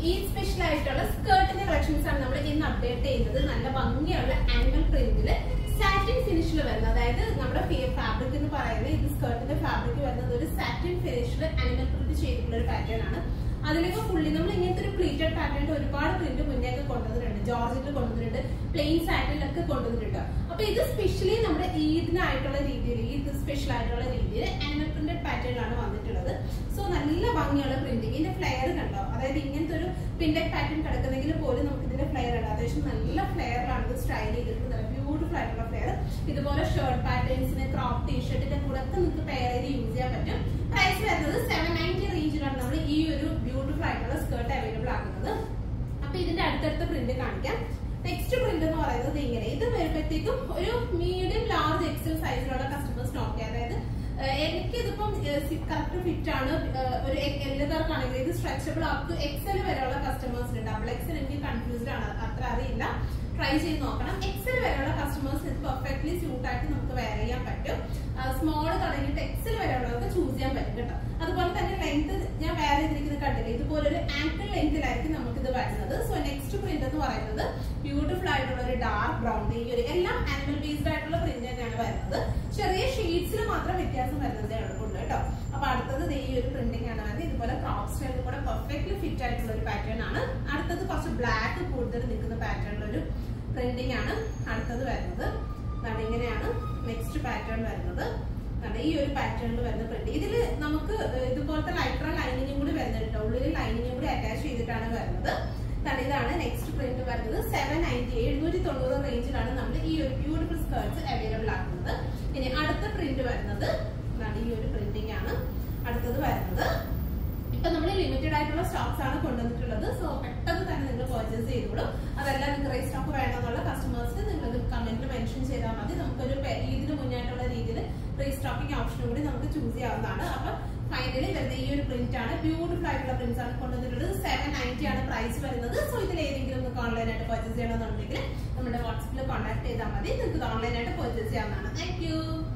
ഈ സ്പെഷ്യൽ ആയിട്ടുള്ള സ്കേർട്ടിന്റെ കളക്ഷൻസ് ആണ് നമ്മൾ ഇന്ന് അപ്ഡേറ്റ് ചെയ്യുന്നത് നല്ല ഭംഗിയുള്ള ആനിമൽ പ്രിന്റില് സാറ്റിൻ ഫിനിഷിൽ വരുന്നത് അതായത് നമ്മുടെ ഫാബ്രിക് എന്ന് പറയുന്നത് ഇത് സ്കേർട്ടിന്റെ ഫാബ്രിക് വരുന്നത് ഒരു സാറ്റിൻ ഫിനിഷിൽ ആനിമൽ പ്രിന്റ് ചെയ്തിട്ടുള്ള ഒരു പാറ്റേൺ ആണ് അതിലേക്ക് ഫുള്ളി നമ്മൾ ഇങ്ങനത്തെ ഒരു പ്ലീറ്റഡ് പാറ്റേൺ ഒരുപാട് പ്രിന്റ് മുന്നേ ഒക്കെ കൊണ്ടുവന്നിട്ടുണ്ട് ജോർജിൽ കൊണ്ടുവന്നിട്ടുണ്ട് പ്ലെയിൻ സാറ്റിലൊക്കെ കൊണ്ടുവന്നിട്ടുണ്ട് അപ്പൊ ഇത് സ്പെഷ്യലി നമ്മുടെ ഈദിനായിട്ടുള്ള രീതിയിൽ ഈദ് സ്പെഷ്യൽ ആയിട്ടുള്ള രീതിയിൽ ആനിമൽ പ്രിന്റഡ് പാറ്റേണിലാണ് വന്നിട്ടുള്ളത് സോ നല്ല ഭംഗിയുള്ള പ്രിന്റിങ് ഇതിന്റെ ഫ്ലെയർ കണ്ടോ അതായത് ഇങ്ങനത്തെ ഒരു പ്രിന്റഡ് പാറ്റേൺ കിടക്കുന്നെങ്കിൽ പോലും നമുക്ക് ഇതിന്റെ ഫ്ലെയർ ഉണ്ട് അത്യാവശ്യം നല്ല ഫ്ലെയറിലാണ് ഇത് സ്റ്റൈൽ ചെയ്തിട്ടുള്ളത് നല്ല ബ്യൂട്ടിഫുൾ ആയിട്ടുള്ള ഫ്ലെയർ ഇതുപോലെ ഷർട്ട് പാറ്റേൺസിന് ക്രോപ്പ് ടീഷർട്ടിന്റെ കൂടെ ഒക്കെ നിങ്ങൾക്ക് പെയർ ചെയ്ത് യൂസ് ചെയ്യാൻ പറ്റും പ്രൈസ് വരുന്നത് സെവൻ നയൻറ്റി റേഞ്ചിലാണ് നമ്മൾ ഈ ഒരു ബ്യൂട്ടിഫുൾ ആയിട്ടുള്ള സ്കേർട്ട് അവൈലബിൾ ആക്കുന്നത് അപ്പൊ ഇതിന്റെ അടുത്തടുത്ത പ്രിന്റ് കാണിക്കാം നെക്സ്റ്റ് പ്രിന്റ് എന്ന് പറയുന്നത് ഇങ്ങനെ ഇത് വരുമ്പോഴത്തേക്കും ഒരു മീഡിയം ലാർജ് എക്സൽ സൈസിലുള്ള കസ്റ്റമേഴ്സ് നോക്കി അതായത് ഏഹ് എനിക്ക് ഇതിപ്പം കറക്റ്റ് ഫിറ്റ് ആണ് ഏഹ് ഒരു എല്ലാവർക്കാണെങ്കിൽ ഇത് സ്ട്രെച്ചബിൾ അപ് ടു എക്സൽ വരെയുള്ള കസ്റ്റമേഴ്സിന് ഡബിൾ എക്സൽ എനിക്ക് കൺഫ്യൂസ്ഡ് ആണ് അത്ര അറിയില്ല ട്രൈ ചെയ്ത് നോക്കണം എക്സൽ വരെയുള്ള കസ്റ്റമേഴ്സ് ഇത് പെർഫെക്റ്റ്ലി സ്യൂട്ട് ആയിട്ട് നമുക്ക് വെയർ ചെയ്യാൻ പറ്റും സ്മോൾ തുടങ്ങിയിട്ട് എക്സൽ വരെയുള്ളവർക്ക് ചൂസ് ചെയ്യാൻ പറ്റും കേട്ടോ അതുപോലെ തന്നെ ലെങ്ത് ഞാൻ വേറെ ചെയ്തിരിക്കുന്നത് കണ്ടില്ല ഇതുപോലെ ഒരു ആങ്കിൾ ലെങ്തിലായിരിക്കും നമുക്ക് ഇത് വരുന്നത് സോ നെക്സ്റ്റ് പ്രിന്റ് എന്ന് പറയുന്നത് ബ്യൂട്ടിഫുൾ ആയിട്ടുള്ള ഒരു ഡാർക്ക് ബ്രൗൺ ഈ ഒരു എല്ലാം ആനിമൽ ബേസ്ഡ് ആയിട്ടുള്ള പ്രിന്റ് തന്നെയാണ് വരുന്നത് ചെറിയ ഷെയ്ഡ്സിൽ മാത്രം വ്യത്യാസം വരുന്നതേ ഉള്ളൂ കേട്ടോ അപ്പൊ അടുത്തത് ദേ ഈ ഒരു പ്രിന്റിംഗ് ആണ് വരുന്നത് ഇതുപോലെ ക്രോപ്പ് സ്റ്റൈലിൽ കൂടെ പെർഫെക്റ്റ്ലി ഫിറ്റ് ആയിട്ടുള്ള ഒരു പാറ്റേൺ ആണ് അടുത്തത് കുറച്ച് ബ്ലാക്ക് കൂടുതൽ നിൽക്കുന്ന പാറ്റേണിലുള്ള ഒരു പ്രിന്റിംഗ് ആണ് അടുത്തത് വരുന്നത് അതാണ് ഇങ്ങനെയാണ് നെക്സ്റ്റ് പാറ്റേൺ വരുന്നത് അതെ ഈ ഒരു പാറ്റേണിൽ വരുന്ന പ്രിന്റ് ഇതിൽ നമുക്ക് ഇതുപോലത്തെ ലൈക്ര ലൈനിങ്ങും കൂടി വരുന്നുണ്ട് ഉള്ളിൽ ലൈനിങ്ങും കൂടി അറ്റാച്ച് ചെയ്തിട്ടാണ് വരുന്നത് കാരണം ഇതാണ് നെക്സ്റ്റ് പ്രിന്റ് വരുന്നത് സെവൻ നയൻറ്റി എഴുന്നൂറ്റി തൊണ്ണൂറ് റേഞ്ചിലാണ് നമ്മൾ ഈ ഒരു ബ്യൂട്ടിഫുൾ സ്കേർട്സ് അവൈലബിൾ ആക്കുന്നത് ഇനി അടുത്ത പ്രിന്റ് വരുന്നത് ഇതാണ് ഈ ഒരു പ്രിന്റിംഗ് ആണ് അടുത്തത് വരുന്നത് ഇപ്പൊ നമ്മൾ ലിമിറ്റഡ് ആയിട്ടുള്ള സ്റ്റോക്സ് ആണ് കൊണ്ടുവന്നിട്ടുള്ളത് സോ പെട്ടെന്ന് തന്നെ നിങ്ങൾ പർച്ചേസ് ചെയ്തോളൂ അതല്ല നിങ്ങൾക്ക് റേസ് സ്റ്റോക്ക് വേണമെന്നുള്ള കസ്റ്റമേഴ്സിന് നിങ്ങൾ കമന്റിൽ മെൻഷൻ ചെയ്താൽ മതി നമുക്കൊരു പെ- ഇതിന് മുന്നായിട്ടുള്ള രീതിയിൽ റീസ്റ്റോക്കിംഗ് ഓപ്ഷനും കൂടി നമുക്ക് ചൂസ് ചെയ്യാവുന്നതാണ് അപ്പൊ ഫൈനലി വരുന്ന ഈ ഒരു പ്രിന്റ് ആണ് ബ്യൂട്ടിഫുൾ ആയിട്ടുള്ള പ്രിന്റ്സ് ആണ് കൊണ്ടുവന്നിട്ടുള്ളത് സെവൻ നയൻറ്റി ആണ് പ്രൈസ് വരുന്നത് സോ ഇതിൽ ഏതെങ്കിലും നിങ്ങൾക്ക് ഓൺലൈൻ ആയിട്ട് പർച്ചേസ് ചെയ്യണമെന്നുണ്ടെങ്കിൽ നമ്മുടെ വാട്സപ്പിൽ കോൺടാക്ട് ചെയ്താൽ മതി നിങ്ങൾക്ക് ഓൺലൈൻ ആയിട്ട് പർച്ചേസ് ചെയ്യാവുന്നതാണ് താങ്ക് യു